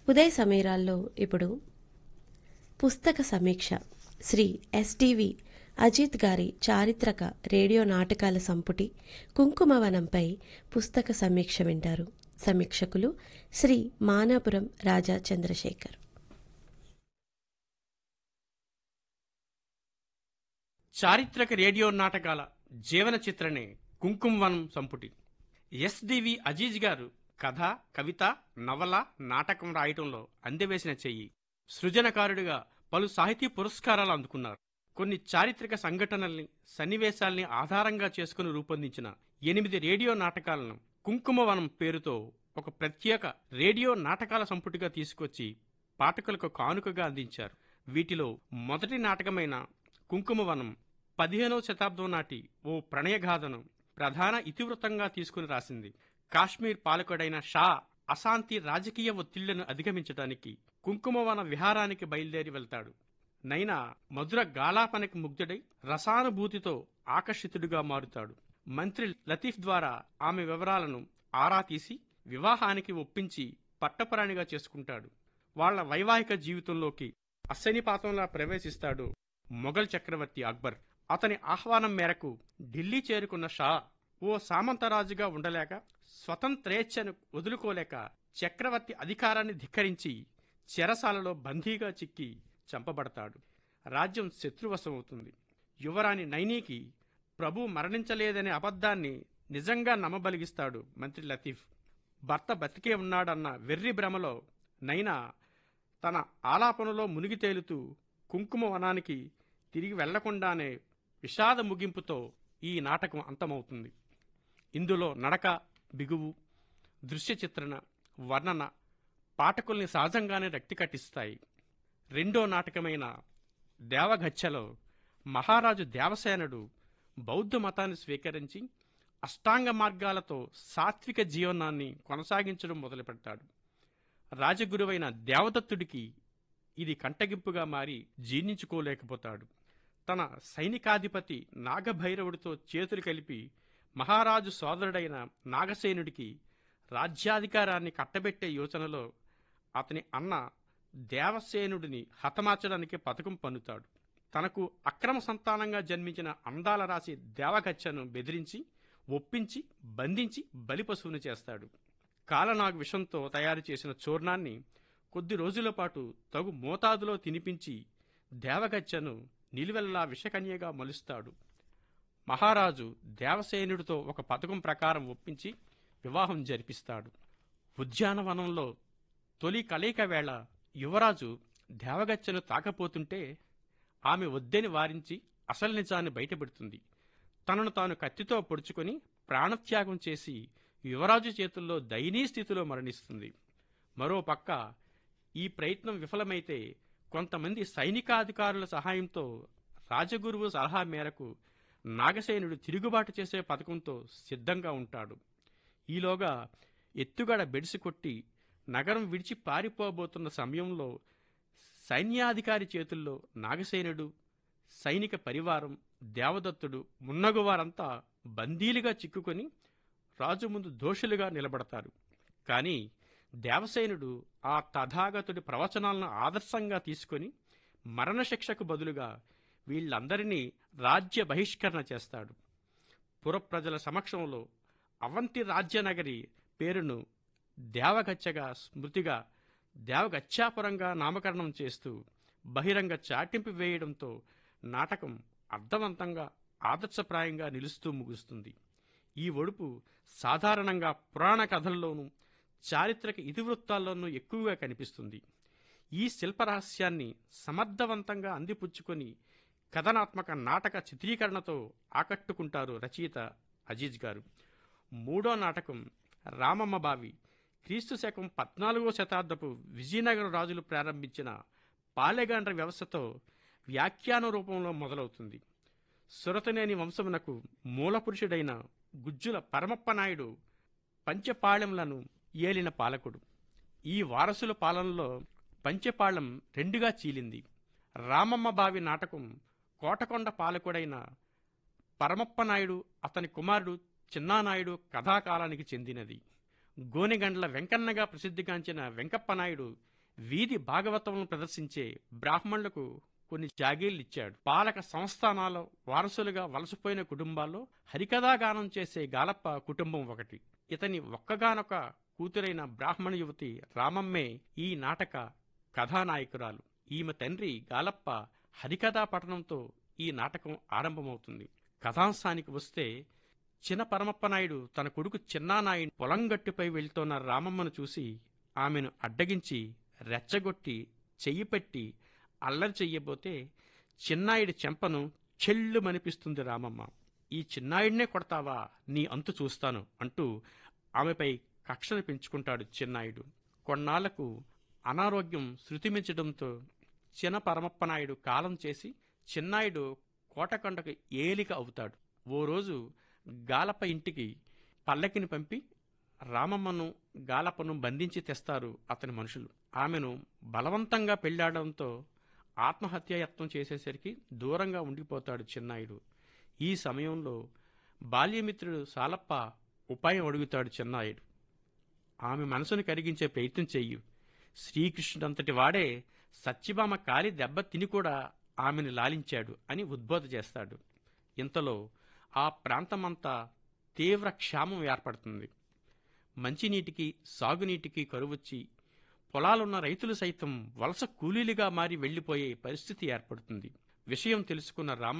ఉదయ సమీరాల్లో ఇప్పుడు పుస్తక సమీక్ష శ్రీ ఎస్టివి అజిత్ గారి చారిత్రక రేడియో నాటకాల సంపుటి కుంకుమవనంపై పుస్తక సమీక్ష వింటారు సమీక్షకులు శ్రీ మానాపురం రాజా చంద్రశేఖర్ చారిత్రక రేడియో నాటకాల జీవన చిత్రణే కుంకుమవనం సంపుటి ఎస్డివి అజీజ్ గారు కథ కవిత నవల నాటకం రాయటంలో అందవేసిన చెయ్యి సృజనకారుడిగా పలు సాహితీ పురస్కారాలు అందుకున్నారు కొన్ని చారిత్రక సంఘటనల్ని సన్నివేశాల్ని ఆధారంగా చేసుకుని రూపొందించిన ఎనిమిది రేడియో నాటకాలను కుంకుమవనం పేరుతో ఒక ప్రత్యేక రేడియో నాటకాల సంపుటిగా తీసుకొచ్చి పాఠకులకు కానుకగా అందించారు వీటిలో మొదటి నాటకమైన కుంకుమవనం పదిహేనవ శతాబ్దం నాటి ఓ ప్రణయగాథను ప్రధాన ఇతివృత్తంగా తీసుకుని రాసింది కాశ్మీర్ పాలకుడైన షా అశాంతి రాజకీయ ఒత్తిళ్లను అధిగమించడానికి కుంకుమవన విహారానికి బయలుదేరి వెళ్తాడు నైనా మధుర గాలాపనకి ముగ్ధుడై రసానుభూతితో ఆకర్షితుడిగా మారుతాడు మంత్రి లతీఫ్ ద్వారా ఆమె వివరాలను ఆరా తీసి వివాహానికి ఒప్పించి పట్టపరాణిగా చేసుకుంటాడు వాళ్ళ వైవాహిక జీవితంలోకి అశ్వనిపాతంలా ప్రవేశిస్తాడు మొఘల్ చక్రవర్తి అక్బర్ అతని ఆహ్వానం మేరకు ఢిల్లీ చేరుకున్న షా ఓ సామంతరాజుగా ఉండలేక స్వతంత్రేచ్ఛను వదులుకోలేక చక్రవర్తి అధికారాన్ని ధిక్కరించి చెరసాలలో బందీగా చిక్కి చంపబడతాడు రాజ్యం శత్రువశమవుతుంది యువరాణి నైనీకి ప్రభు మరణించలేదనే అబద్ధాన్ని నిజంగా నమ్మబలిగిస్తాడు మంత్రి లతీఫ్ భర్త బతికే ఉన్నాడన్న వెర్రి భ్రమలో నైనా తన ఆలాపనలో మునిగి తేలుతూ కుంకుమ వనానికి తిరిగి వెళ్లకుండానే విషాద ముగింపుతో ఈ నాటకం అంతమవుతుంది ఇందులో నడక బిగువు దృశ్య చిత్రణ వర్ణన పాఠకుల్ని సహజంగానే రక్తి కట్టిస్తాయి రెండో నాటకమైన దేవగచ్చలో మహారాజు దేవసేనుడు బౌద్ధ మతాన్ని స్వీకరించి అష్టాంగ మార్గాలతో సాత్విక జీవనాన్ని కొనసాగించడం మొదలుపెడతాడు రాజగురువైన దేవదత్తుడికి ఇది కంటగింపుగా మారి జీర్ణించుకోలేకపోతాడు తన సైనికాధిపతి నాగభైరవుడితో చేతులు కలిపి మహారాజు సోదరుడైన నాగసేనుడికి రాజ్యాధికారాన్ని కట్టబెట్టే యోచనలో అతని అన్న దేవసేనుడిని హతమార్చడానికి పథకం పన్నుతాడు తనకు అక్రమ సంతానంగా జన్మించిన అందాల రాశి దేవగచ్చను బెదిరించి ఒప్పించి బంధించి బలిపశువుని చేస్తాడు కాలనాగు విషంతో తయారు చేసిన చూర్ణాన్ని కొద్ది రోజుల పాటు తగు మోతాదులో తినిపించి దేవగచ్చను నిలువెల్లా విషకన్యగా మలుస్తాడు మహారాజు దేవసేనుడితో ఒక పథకం ప్రకారం ఒప్పించి వివాహం జరిపిస్తాడు ఉద్యానవనంలో తొలి కలయిక వేళ యువరాజు దేవగచ్చను తాకపోతుంటే ఆమె వద్దని వారించి అసలు నిజాన్ని బయటపెడుతుంది తనను తాను కత్తితో పొడుచుకొని ప్రాణత్యాగం చేసి యువరాజు చేతుల్లో దయనీయ స్థితిలో మరణిస్తుంది మరో పక్క ఈ ప్రయత్నం విఫలమైతే కొంతమంది సైనికాధికారుల సహాయంతో రాజగురువు సలహా మేరకు నాగసేనుడు తిరుగుబాటు చేసే పథకంతో సిద్ధంగా ఉంటాడు ఈలోగా ఎత్తుగడ బెడిసి కొట్టి నగరం విడిచి పారిపోబోతున్న సమయంలో సైన్యాధికారి చేతుల్లో నాగసేనుడు సైనిక పరివారం దేవదత్తుడు మున్నగువారంతా బందీలుగా చిక్కుకొని రాజు ముందు దోషులుగా నిలబడతారు కానీ దేవసేనుడు ఆ తథాగతుడి ప్రవచనాలను ఆదర్శంగా తీసుకొని మరణశిక్షకు బదులుగా వీళ్ళందరినీ రాజ్య బహిష్కరణ చేస్తాడు పురప్రజల సమక్షంలో అవంతి రాజ్యనగరి పేరును దేవగచ్చగా స్మృతిగా దేవగచ్చాపురంగా నామకరణం చేస్తూ బహిరంగ చాటింపు వేయడంతో నాటకం అర్థవంతంగా ఆదర్శప్రాయంగా నిలుస్తూ ముగుస్తుంది ఈ ఒడుపు సాధారణంగా పురాణ కథల్లోనూ చారిత్రక ఇతివృత్తాల్లోనూ ఎక్కువగా కనిపిస్తుంది ఈ శిల్పరహస్యాన్ని సమర్థవంతంగా అందిపుచ్చుకొని కథనాత్మక నాటక చిత్రీకరణతో ఆకట్టుకుంటారు రచయిత అజీజ్ గారు మూడో నాటకం రామమ్మ బావి క్రీస్తు శకం పద్నాలుగో శతాబ్దపు విజయనగరం రాజులు ప్రారంభించిన పాలెగాండ్ర వ్యవస్థతో వ్యాఖ్యాన రూపంలో మొదలవుతుంది సురతనేని వంశమునకు మూలపురుషుడైన గుజ్జుల పరమప్ప నాయుడు పంచపాళెంలను ఏలిన పాలకుడు ఈ వారసుల పాలనలో పంచపాళెం రెండుగా చీలింది రామమ్మ బావి నాటకం కోటకొండ పాలకుడైన పరమప్ప నాయుడు అతని కుమారుడు చిన్నానాయుడు కథాకాలానికి చెందినది గోనెగండ్ల వెంకన్నగా ప్రసిద్ధిగాంచిన వెంకప్ప నాయుడు వీధి భాగవతములను ప్రదర్శించే బ్రాహ్మణులకు కొన్ని జాగీర్లు ఇచ్చాడు పాలక సంస్థానాల్లో వారసులుగా వలసపోయిన కుటుంబాల్లో హరికథాగానం చేసే గాలప్ప కుటుంబం ఒకటి ఇతని ఒక్కగానొక కూతురైన బ్రాహ్మణ యువతి రామమ్మే ఈ నాటక కథానాయకురాలు ఈమె తండ్రి గాలప్ప హరికథా పఠనంతో ఈ నాటకం ఆరంభమవుతుంది కథాంశానికి వస్తే చిన్న పరమప్పనాయుడు తన కొడుకు చిన్నానాయుడు పొలంగట్టుపై వెళ్తున్న రామమ్మను చూసి ఆమెను అడ్డగించి రెచ్చగొట్టి చెయ్యి పెట్టి అల్లరి చెయ్యబోతే చిన్నాయుడి చెంపను చెల్లుమనిపిస్తుంది రామమ్మ ఈ చిన్నాయుడినే కొడతావా నీ అంతు చూస్తాను అంటూ ఆమెపై కక్షను పెంచుకుంటాడు చిన్నాయుడు కొన్నాళ్లకు అనారోగ్యం శృతిమించడంతో చిన్న పరమప్పనాయుడు కాలం చేసి చిన్నాయుడు కోటకొండకు ఏలిక అవుతాడు ఓ రోజు గాలప్ప ఇంటికి పల్లకిని పంపి రామమ్మను గాలప్పను బంధించి తెస్తారు అతని మనుషులు ఆమెను బలవంతంగా పెళ్లాడడంతో ఆత్మహత్యాయత్నం చేసేసరికి దూరంగా ఉండిపోతాడు చిన్నాయుడు ఈ సమయంలో బాల్యమిత్రుడు సాలప్ప ఉపాయం అడుగుతాడు చిన్నాయుడు ఆమె మనసును కరిగించే ప్రయత్నం చెయ్యు శ్రీకృష్ణుడంతటి వాడే సత్యభామ కాలి దెబ్బ తిని కూడా ఆమెను లాలించాడు అని ఉద్బోధ చేస్తాడు ఇంతలో ఆ ప్రాంతమంతా తీవ్ర క్షామం ఏర్పడుతుంది మంచినీటికి సాగునీటికి కరువొచ్చి పొలాలున్న రైతులు సైతం వలస కూలీలుగా మారి వెళ్లిపోయే పరిస్థితి ఏర్పడుతుంది విషయం తెలుసుకున్న రామ